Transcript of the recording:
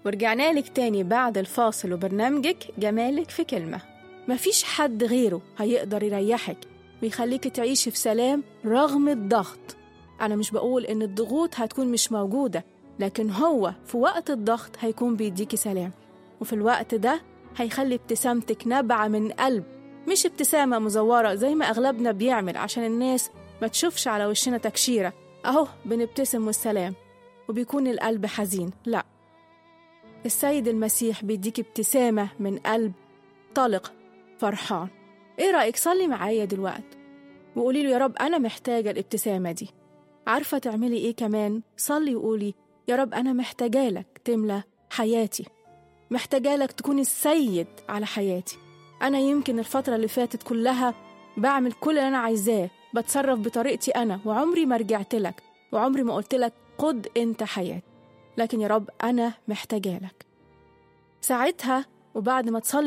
ورجعنا لك تاني بعد الفاصل وبرنامجك جمالك في كلمة مفيش حد غيره هيقدر يريحك ويخليك تعيشي في سلام رغم الضغط أنا مش بقول إن الضغوط هتكون مش موجودة لكن هو في وقت الضغط هيكون بيديكي سلام وفي الوقت ده هيخلي ابتسامتك نابعة من قلب مش ابتسامة مزورة زي ما أغلبنا بيعمل عشان الناس ما تشوفش على وشنا تكشيرة أهو بنبتسم والسلام وبيكون القلب حزين لا السيد المسيح بيديك ابتسامة من قلب طلق فرحان ايه رأيك صلي معايا دلوقتي وقولي له يا رب أنا محتاجة الابتسامة دي عارفة تعملي ايه كمان صلي وقولي يا رب أنا محتاجة لك تملى حياتي محتاجة لك تكون السيد على حياتي أنا يمكن الفترة اللي فاتت كلها بعمل كل اللي أنا عايزاه بتصرف بطريقتي أنا وعمري ما رجعت لك وعمري ما قلت لك قد أنت حياتي لكن يا رب أنا محتاجة لك ساعتها وبعد ما تصلي